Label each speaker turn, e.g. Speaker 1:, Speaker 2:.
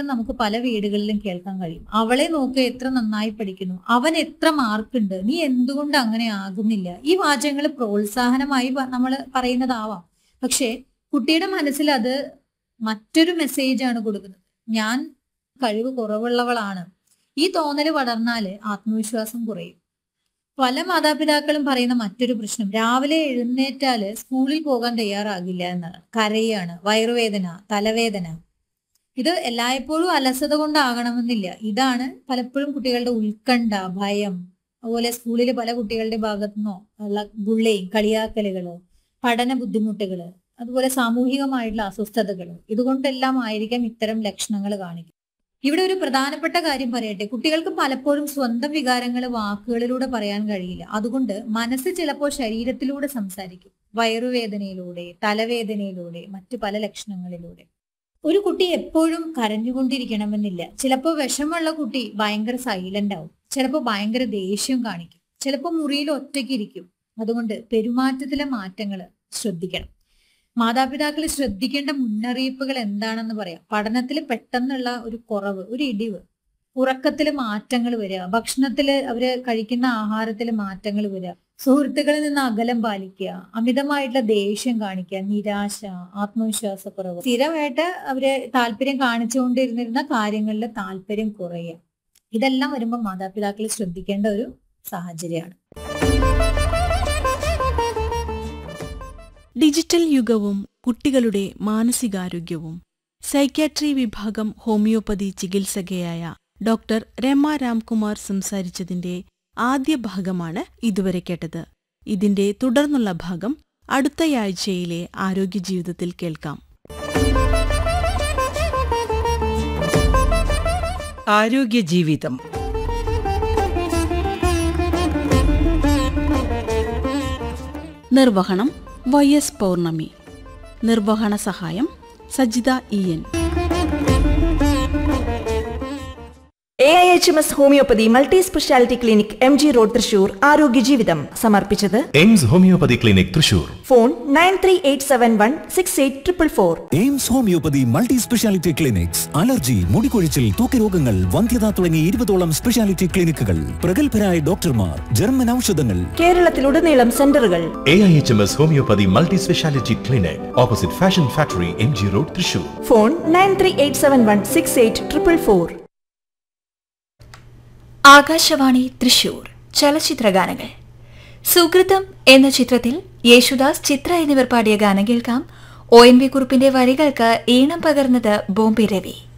Speaker 1: നമുക്ക് പല വീടുകളിലും കേൾക്കാൻ കഴിയും അവളെ നോക്ക് എത്ര നന്നായി പഠിക്കുന്നു അവൻ എത്ര മാർക്കുണ്ട് നീ എന്തുകൊണ്ട് അങ്ങനെ ആകുന്നില്ല ഈ വാചകങ്ങൾ പ്രോത്സാഹനമായി നമ്മൾ പറയുന്നതാവാം പക്ഷേ കുട്ടിയുടെ മനസ്സിൽ അത് മറ്റൊരു മെസ്സേജ് ആണ് കൊടുക്കുന്നത് ഞാൻ കഴിവ് കുറവുള്ളവളാണ് ഈ തോന്നല് വളർന്നാല് ആത്മവിശ്വാസം കുറയും പല മാതാപിതാക്കളും പറയുന്ന മറ്റൊരു പ്രശ്നം രാവിലെ എഴുന്നേറ്റാല് സ്കൂളിൽ പോകാൻ തയ്യാറാകില്ല എന്നാണ് കരയാണ് വയറുവേദന തലവേദന ഇത് എല്ലായ്പ്പോഴും അലസത കൊണ്ടാകണമെന്നില്ല ഇതാണ് പലപ്പോഴും കുട്ടികളുടെ ഉത്കണ്ഠ ഭയം അതുപോലെ സ്കൂളിൽ പല കുട്ടികളുടെ ഭാഗത്തു നിന്നോ ഉള്ള ബുള്ളിങ് കളിയാക്കലുകള് പഠന ബുദ്ധിമുട്ടുകള് അതുപോലെ സാമൂഹികമായിട്ടുള്ള അസ്വസ്ഥതകൾ ഇതുകൊണ്ടെല്ലാം ആയിരിക്കാം ഇത്തരം ലക്ഷണങ്ങൾ കാണിക്കുക ഇവിടെ ഒരു പ്രധാനപ്പെട്ട കാര്യം പറയട്ടെ കുട്ടികൾക്ക് പലപ്പോഴും സ്വന്തം വികാരങ്ങൾ വാക്കുകളിലൂടെ പറയാൻ കഴിയില്ല അതുകൊണ്ട് മനസ്സ് ചിലപ്പോൾ ശരീരത്തിലൂടെ സംസാരിക്കും വയറുവേദനയിലൂടെ തലവേദനയിലൂടെ മറ്റു പല ലക്ഷണങ്ങളിലൂടെ ഒരു കുട്ടി എപ്പോഴും കരഞ്ഞുകൊണ്ടിരിക്കണമെന്നില്ല ചിലപ്പോൾ വിഷമുള്ള കുട്ടി ഭയങ്കര സൈലന്റ് ആവും ചിലപ്പോൾ ഭയങ്കര ദേഷ്യം കാണിക്കും ചിലപ്പോൾ മുറിയിൽ ഒറ്റയ്ക്കിരിക്കും അതുകൊണ്ട് പെരുമാറ്റത്തിലെ മാറ്റങ്ങൾ ശ്രദ്ധിക്കണം മാതാപിതാക്കൾ ശ്രദ്ധിക്കേണ്ട മുന്നറിയിപ്പുകൾ എന്താണെന്ന് പറയാം പഠനത്തിൽ പെട്ടെന്നുള്ള ഒരു കുറവ് ഒരു ഇടിവ് ഉറക്കത്തിൽ മാറ്റങ്ങൾ വരിക ഭക്ഷണത്തിൽ അവര് കഴിക്കുന്ന ആഹാരത്തിൽ മാറ്റങ്ങൾ വരിക സുഹൃത്തുക്കളിൽ നിന്ന് അകലം പാലിക്കുക അമിതമായിട്ടുള്ള ദേഷ്യം കാണിക്കുക നിരാശ ആത്മവിശ്വാസക്കുറവ് സ്ഥിരമായിട്ട് അവര് താല്പര്യം കാണിച്ചുകൊണ്ടിരുന്നിരുന്ന കാര്യങ്ങളിൽ താല്പര്യം കുറയുക ഇതെല്ലാം വരുമ്പോൾ മാതാപിതാക്കൾ ശ്രദ്ധിക്കേണ്ട ഒരു സാഹചര്യമാണ്
Speaker 2: ഡിജിറ്റൽ യുഗവും കുട്ടികളുടെ മാനസികാരോഗ്യവും സൈക്യാട്രി വിഭാഗം ഹോമിയോപ്പതി ചികിത്സകയായ ഡോക്ടർ രമ രാംകുമാർ സംസാരിച്ചതിന്റെ ആദ്യ ഭാഗമാണ് ഇതുവരെ കേട്ടത് ഇതിന്റെ തുടർന്നുള്ള ഭാഗം അടുത്തയാഴ്ചയിലെ ആരോഗ്യ ജീവിതത്തിൽ കേൾക്കാം
Speaker 3: ആരോഗ്യ ജീവിതം
Speaker 2: നിർവഹണം വൈ എസ് പൗർണമി നിർവഹണ സഹായം Sajitha E N
Speaker 4: A I H M S homeopathy multi speciality clinic M G road Thrissur ആരോഗ്യ ജീവിതം സമർപ്പിച്ചത്
Speaker 5: AIMS homeopathy clinic Thrissur
Speaker 4: phone nine three eight seven one six eight triple four
Speaker 6: AIMS homeopathy multi speciality clinics allergy മുടികൊഴിച്ചിൽ തൂക്കരോഗങ്ങൾ വന്ധ്യത തുടങ്ങി ഇരുപതോളം speciality ക്ലിനിക്കുകൾ പ്രഗത്ഭരായ ഡോക്ടർമാർ ജർമ്മൻ ഔഷധങ്ങൾ
Speaker 4: കേരളത്തിലുടനീളം സെന്ററുകൾ
Speaker 5: A I H M S homeopathy multi speciality clinic opposite fashion factory M G road Thrissur
Speaker 4: phone nine three eight seven one six eight triple four
Speaker 7: Akashvani Thrissur ചലച്ചിത്രഗാനങ്ങൾ സുഹൃതം എന്ന ചിത്രത്തിൽ യേശുദാസ് ചിത്ര എന്നിവർ പാടിയ ഗാനം കേൾക്കാം ഒ എൻ വി കുറുപ്പിന്റെ വരികൾക്ക് ഈണം പകർന്നത് ബോംബെ രവി